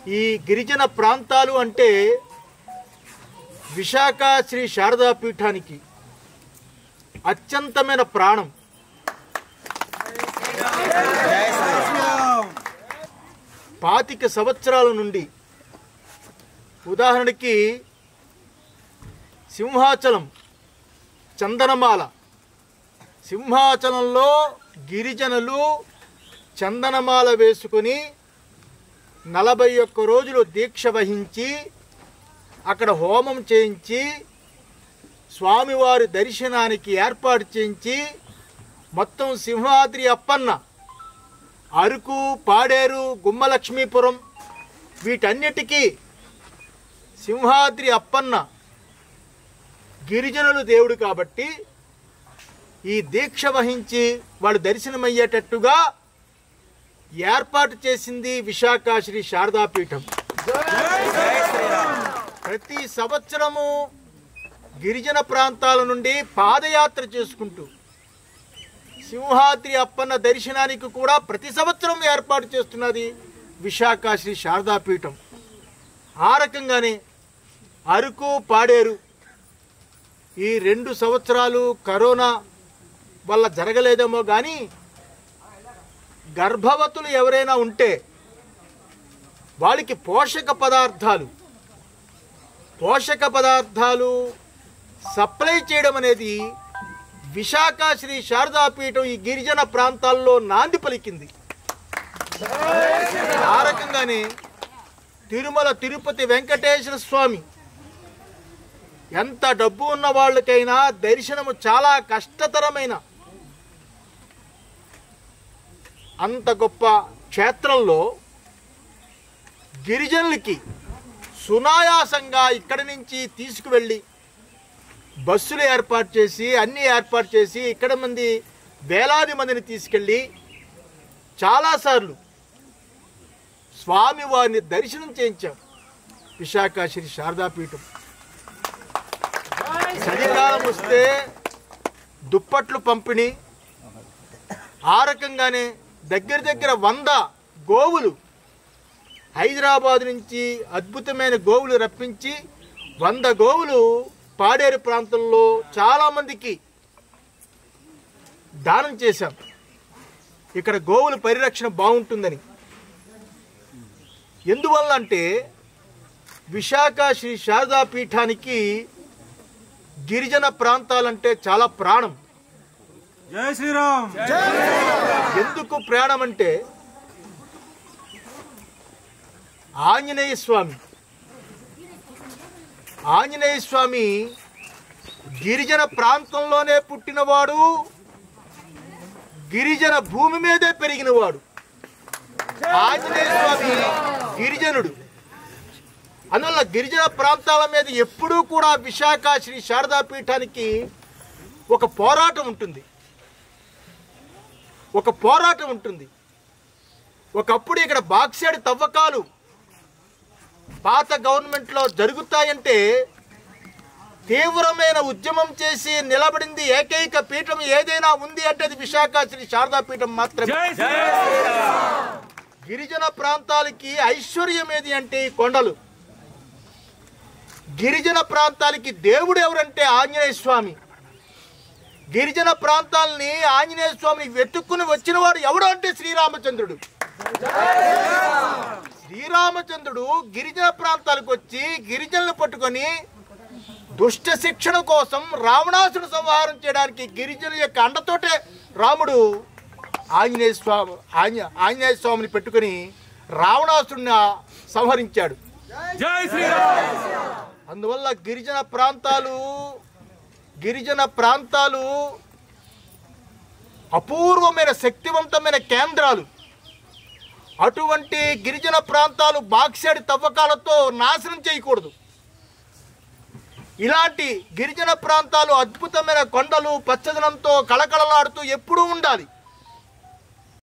ఈ గిరిజన ప్రాంతాలు అంటే విశాఖ శ్రీ శారదా పీఠానికి అత్యంతమైన ప్రాణం పాతిక సంవత్సరాల నుండి ఉదాహరణకి సింహాచలం చందనమాల సింహాచలంలో గిరిజనులు చందనమాల వేసుకొని నలభై ఒక్క రోజులు దీక్ష వహించి అక్కడ హోమం చేయించి స్వామివారి దర్శనానికి ఏర్పాటు చేయించి మొత్తం సింహాద్రి అప్పన్న అరకు పాడేరు గుమ్మలక్ష్మీపురం వీటన్నిటికీ సింహాద్రి అప్పన్న గిరిజనులు దేవుడు కాబట్టి ఈ దీక్ష వహించి వాళ్ళు దర్శనమయ్యేటట్టుగా ఏర్పాటు చేసింది విశాఖ శ్రీ శారదాపీఠం ప్రతి సంవత్సరము గిరిజన ప్రాంతాల నుండి పాదయాత్ర చేసుకుంటూ సింహాద్రి అప్పన్న దర్శనానికి కూడా ప్రతి సంవత్సరం ఏర్పాటు చేస్తున్నది విశాఖ శ్రీ శారదాపీఠం ఆ రకంగానే అరకు పాడేరు ఈ రెండు సంవత్సరాలు కరోనా వల్ల జరగలేదేమో కానీ గర్భవతులు ఎవరైనా ఉంటే వాళ్ళకి పోషక పదార్థాలు పోషక పదార్థాలు సప్లై చేయడం అనేది విశాఖ శ్రీ శారదాపీఠం ఈ గిరిజన ప్రాంతాల్లో నాంది పలికింది ఆ రకంగానే తిరుమల తిరుపతి వెంకటేశ్వర స్వామి ఎంత డబ్బు ఉన్న వాళ్ళకైనా దర్శనము చాలా కష్టతరమైన అంత గొప్ప క్షేత్రంలో గిరిజనులకి సునాయాసంగా ఇక్కడి నుంచి తీసుకువెళ్ళి బస్సులు ఏర్పాటు చేసి అన్నీ ఏర్పాటు చేసి ఇక్కడ మంది వేలాది మందిని తీసుకెళ్ళి చాలాసార్లు స్వామివారిని దర్శనం చేయించాం విశాఖ శ్రీ శారదాపీఠం చలికాలం వస్తే దుప్పట్లు పంపిణీ ఆ రకంగానే దగ్గర దగ్గర వంద గోవులు హైదరాబాద్ నుంచి అద్భుతమైన గోవులు రప్పించి వంద గోవులు పాడేరు ప్రాంతంలో చాలామందికి దానం చేశాం ఇక్కడ గోవుల పరిరక్షణ బాగుంటుందని ఎందువల్ల అంటే విశాఖ శ్రీ శారదా పీఠానికి గిరిజన ప్రాంతాలంటే చాలా ప్రాణం జై శ్రీరామ్ ఎందుకు ప్రాణం అంటే ఆంజనేయ స్వామి ఆంజనేయ స్వామి గిరిజన ప్రాంతంలోనే పుట్టినవాడు గిరిజన భూమి మీదే పెరిగినవాడు ఆంజనేయ స్వామి గిరిజనుడు అందువల్ల గిరిజన ప్రాంతాల మీద ఎప్పుడూ కూడా విశాఖ శ్రీ శారదా పీఠానికి ఒక పోరాటం ఉంటుంది ఒక పోరాటం ఉంటుంది ఒకప్పుడు ఇక్కడ బాక్సైడ్ తవ్వకాలు పాత గవర్నమెంట్లో జరుగుతాయంటే తీవ్రమైన ఉద్యమం చేసి నిలబడింది ఏకైక పీఠం ఏదైనా ఉంది అంటే అది విశాఖ శ్రీ శారదా పీఠం మాత్రమే జై గిరిజన ప్రాంతాలకి ఐశ్వర్యం ఏది అంటే ఈ కొండలు గిరిజన ప్రాంతాలకి దేవుడు ఎవరంటే ఆంజనేయ స్వామి గిరిజన ప్రాంతాలని ఆంజనేయ స్వామిని వెతుక్కుని వచ్చినవాడు ఎవడు అంటే శ్రీరామచంద్రుడు శ్రీరామచంద్రుడు గిరిజన ప్రాంతాలకు వచ్చి గిరిజనులు పట్టుకొని దుష్ట శిక్షణ కోసం రావణాసుడు సంహారం చేయడానికి గిరిజనుల యొక్క అండతోటే రాముడు ఆంజనేయ స్వామి ఆంజ- ఆంజనేయ స్వామిని పెట్టుకొని రావణాసుడిని సంహరించాడు జై శ్రీరామ్ అందువల్ల గిరిజన ప్రాంతాలు గిరిజన ప్రాంతాలు అపూర్వమైన శక్తివంతమైన కేంద్రాలు అటువంటి గిరిజన ప్రాంతాలు బాక్సైడ్ తవ్వకాలతో నాశనం చేయకూడదు ఇలాంటి గిరిజన ప్రాంతాలు అద్భుతమైన కొండలు పచ్చదనంతో కళకళలాడుతూ ఎప్పుడూ ఉండాలి